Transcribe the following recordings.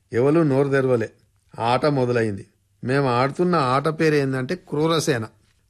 ఎవరు నోరు తెరవలే ఆట మొదలైంది మేము ఆడుతున్న ఆట పేరు ఏంటంటే క్రూరసేన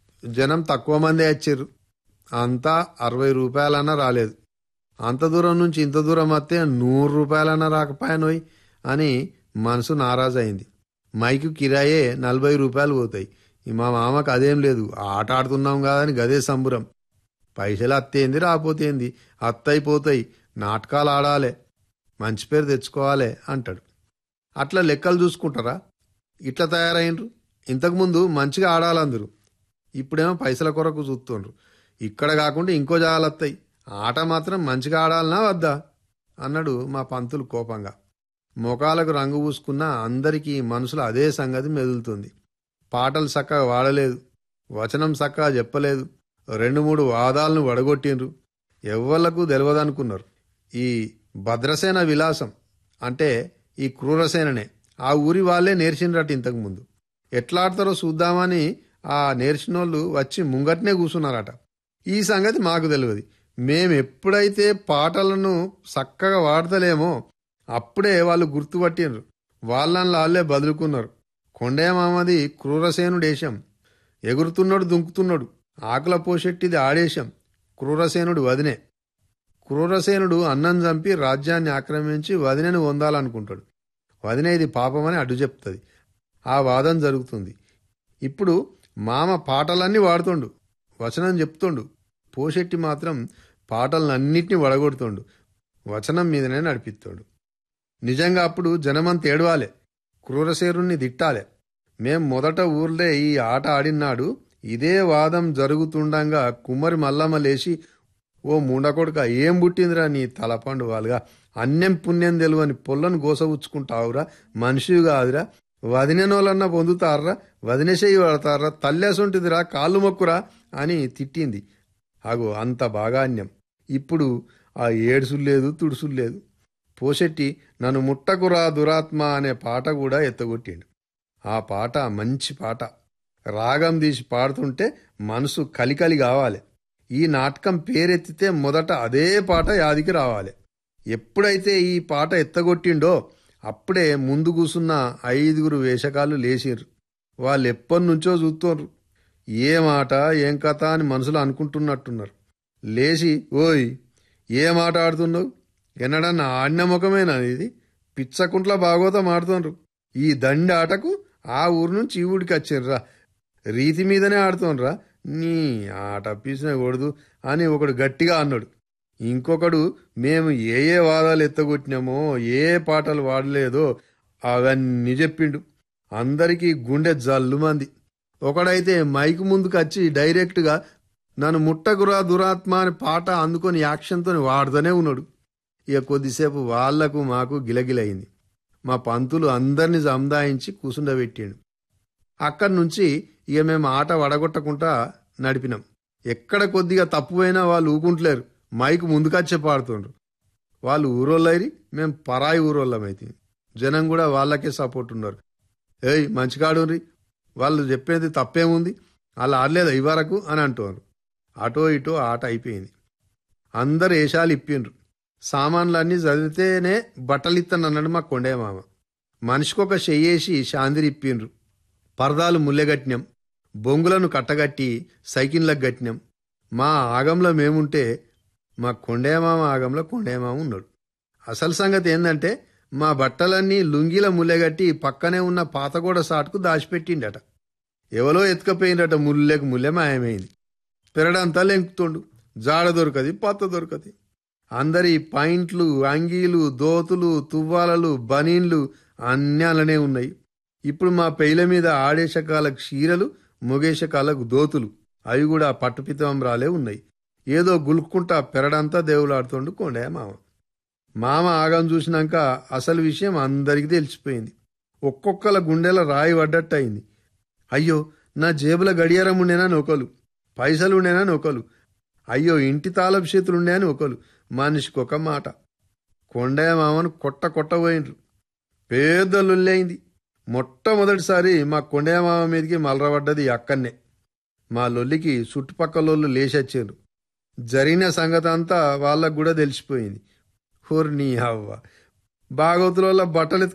జనం తక్కువ మంది వచ్చారు అంతా అరవై రూపాయలన్నా రాలేదు అంత దూరం నుంచి ఇంత దూరం వస్తే నూరు రూపాయలన్నా రాకపోయానోయ్ అని మనసు నారాజైంది మైకు కిరాయే నలభై రూపాయలు పోతాయి ఈ మా మామకు అదేం లేదు ఆట ఆడుతున్నాం కాదని గదే సంబురం పైసలు అత్తేంది రాపోతేంది అత్తయిపోతాయి నాటకాలు ఆడాలి మంచి పేరు తెచ్చుకోవాలి అంటాడు అట్లా లెక్కలు చూసుకుంటారా ఇట్లా తయారైనరు ఇంతకుముందు మంచిగా ఆడాలందరూ ఇప్పుడేమో పైసల కొరకు చూస్తుండ్రు ఇక్కడ కాకుండా ఇంకో జాగాలత్తాయి ఆట మాత్రం మంచిగా ఆడాలనా వద్దా అన్నాడు మా పంతులు కోపంగా ముఖాలకు రంగు పూసుకున్న అందరికీ మనసులో అదే సంగతి మెదులుతుంది పాటలు చక్కగా వాడలేదు వచనం చక్కగా చెప్పలేదు రెండు మూడు వాదాలను వడగొట్టిండ్రు ఎవ్వళ్లకు తెలియదనుకున్నారు ఈ భద్రసేన విలాసం అంటే ఈ క్రూరసేననే ఆ ఊరి వాళ్ళే నేర్చిండ్రట ఇంతకుముందు ఎట్లా ఆడతారో చూద్దామని ఆ నేర్చినోళ్ళు వచ్చి ముంగట్నే కూర్చున్నారట ఈ సంగతి మాకు తెలియదు మేము ఎప్పుడైతే పాటలను చక్కగా వాడతలేమో అప్పుడే వాళ్ళు గుర్తుపట్టిండ్రు వాళ్ళని వాళ్ళే బదులుకున్నారు కొండేమామది క్రూరసేనుడేశం ఎగురుతున్నాడు దుంకుతున్నాడు ఆకుల పోషెట్టిది ఆడేశం క్రూరసేనుడు వదినే క్రూరసేనుడు అన్నం చంపి రాజ్యాన్ని ఆక్రమించి వదినను పొందాలనుకుంటాడు వదిన ఇది పాపమని అడ్డు చెప్తుంది ఆ వాదం జరుగుతుంది ఇప్పుడు మామ పాటలన్నీ వాడుతుండు వచనం చెప్తుండు పోషెట్టి మాత్రం పాటలన్నింటినీ వడగొడుతుండు వచనం మీదనే నడిపిస్తాడు నిజంగా అప్పుడు జనమంత ఏడవాలే క్రూరశేరుణ్ణి దిట్టాలే మేం మొదట ఊర్లే ఈ ఆట ఆడినాడు ఇదే వాదం జరుగుతుండగా కుమ్మరి మల్లమ్మ లేచి ఓ ముండకొడుక ఏం పుట్టిందిరా నీ తలపండు వాళ్ళుగా అన్యం పుణ్యం తెలువని పొల్లను గోసవుచ్చుకుంటావురా మనిషి కాదురా వదినోళ్ళన్నా పొందుతారా వదిన చెయ్యి పడతారా తల్లేసుంటిదిరా కాళ్ళు మొక్కురా అని తిట్టింది అగో అంత బాగాన్యం ఇప్పుడు ఆ ఏడుసులు లేదు తుడుసులు లేదు పోషెట్టి నన్ను ముట్టకురా దురాత్మ అనే పాట కూడా ఎత్తగొట్టిండు ఆ పాట మంచి పాట రాగం తీసి పాడుతుంటే మనసు కలికలి కావాలి ఈ నాటకం పేరెత్తితే మొదట అదే పాట యాదికి రావాలి ఎప్పుడైతే ఈ పాట ఎత్తగొట్టిండో అప్పుడే ముందు కూసున్న ఐదుగురు వేషకాలు లేచిర్రు వాళ్ళు ఎప్పటి నుంచో చూస్తోండ్రు ఏ మాట ఏం కథ అని మనసులో అనుకుంటున్నట్టున్నారు లేచి ఓయ్ ఏ మాట ఆడుతున్నావు ఎన్నడన్నా ఆడిన ముఖమేనా ఇది పిచ్చకుంట్ల భాగవతం ఆడుతుండ్రు ఈ దండి ఆటకు ఆ ఊరు నుంచి ఈ ఊడికి వచ్చిర్రా రీతి మీదనే ఆడుతోండ్రా నీ ఆట పీసిన కూడదు అని ఒకడు గట్టిగా అన్నాడు ఇంకొకడు మేము ఏ ఏ వాదాలు ఎత్తగొట్టినామో ఏ పాటలు వాడలేదో అవన్నీ చెప్పిండు అందరికీ గుండె జల్లుమంది ఒకడైతే మైక్ ముందుకు వచ్చి డైరెక్ట్గా నన్ను ముట్టగురా దురాత్మ అని పాట అందుకొని యాక్షన్తో వాడుతూనే ఉన్నాడు ఇక కొద్దిసేపు వాళ్లకు మాకు గిలగిలయింది మా పంతులు అందరిని సందాయించి కూసుండబెట్టిండు అక్కడి నుంచి ఇక మేము ఆట వడగొట్టకుండా నడిపినాం ఎక్కడ కొద్దిగా తప్పుపోయినా వాళ్ళు ఊకుంటలేరు మైక్ ముందుకొచ్చే పాడుతుండ్రు వాళ్ళు ఊరోళ్ళైరి మేము పరాయి ఊరోళ్ళమైతే జనం కూడా వాళ్ళకే సపోర్ట్ ఉన్నారు ఏయ్ మంచిగాడుండ్రి వాళ్ళు చెప్పేది తప్పేముంది వాళ్ళు ఆడలేదు ఇవరకు అని అంటున్నారు అటో ఇటో ఆట అయిపోయింది అందరు ఏషాలు ఇప్పిండ్రు సామాన్లన్నీ చదివితేనే బట్టలు ఇత్తనన్నాడు మా కొండే మామ మనిషికొక చెయ్యేసి శాంతిరి ఇప్పిండ్రు పరదాలు ముల్లెగట్టినాం బొంగులను కట్టగట్టి సైకిన్లకు గట్టినాం మా ఆగంలో మేముంటే మా కొండేమామ ఆగంలో కొండేమామ ఉన్నాడు అసలు సంగతి ఏంటంటే మా బట్టలన్నీ లుంగీల ముల్లెగట్టి పక్కనే ఉన్న పాతగోడ సాటుకు దాచిపెట్టిండట ఎవరో ఎత్తుకపోయిండట ముల్లెకు ముల్లె మాయమైంది పెరడంతా లెంకుతుండు జాడ దొరకది పత్త దొరకది అందరి పాయింట్లు అంగీలు దోతులు తువ్వాలలు బనీన్లు అన్నీ అలానే ఉన్నాయి ఇప్పుడు మా పెయిల మీద ఆడేశకాల చీరలు మొగేశకాలకు దోతులు అవి కూడా పట్టుపితంబరాలే ఉన్నాయి ఏదో గులుక్కుంటా పెరడంతా దేవులాడుతుండు కొండే మామ మామ ఆగం చూసినాక అసలు విషయం అందరికీ తెలిసిపోయింది ఒక్కొక్కల గుండెల రాయి పడ్డట్టు అయింది అయ్యో నా జేబుల గడియారం ఉండేనని ఒకలు పైసలు ఉండేనని ఒకలు అయ్యో ఇంటి తాళపు చేతులు ఉండేని ఒకలు మనిషికి ఒక మాట కొండయ్య మామను కొట్ట కొట్టబోయినరు పెద్ద లొల్లైంది మొట్టమొదటిసారి మా కొండయ్య మామ మీదకి మలరబడ్డది అక్కన్నే మా లొల్లికి చుట్టుపక్కలోళ్ళు లేచొచ్చారు జరిగిన సంగతి అంతా వాళ్ళకు కూడా తెలిసిపోయింది హోర్ నీ హవ్వ బాగోతుల బట్టలు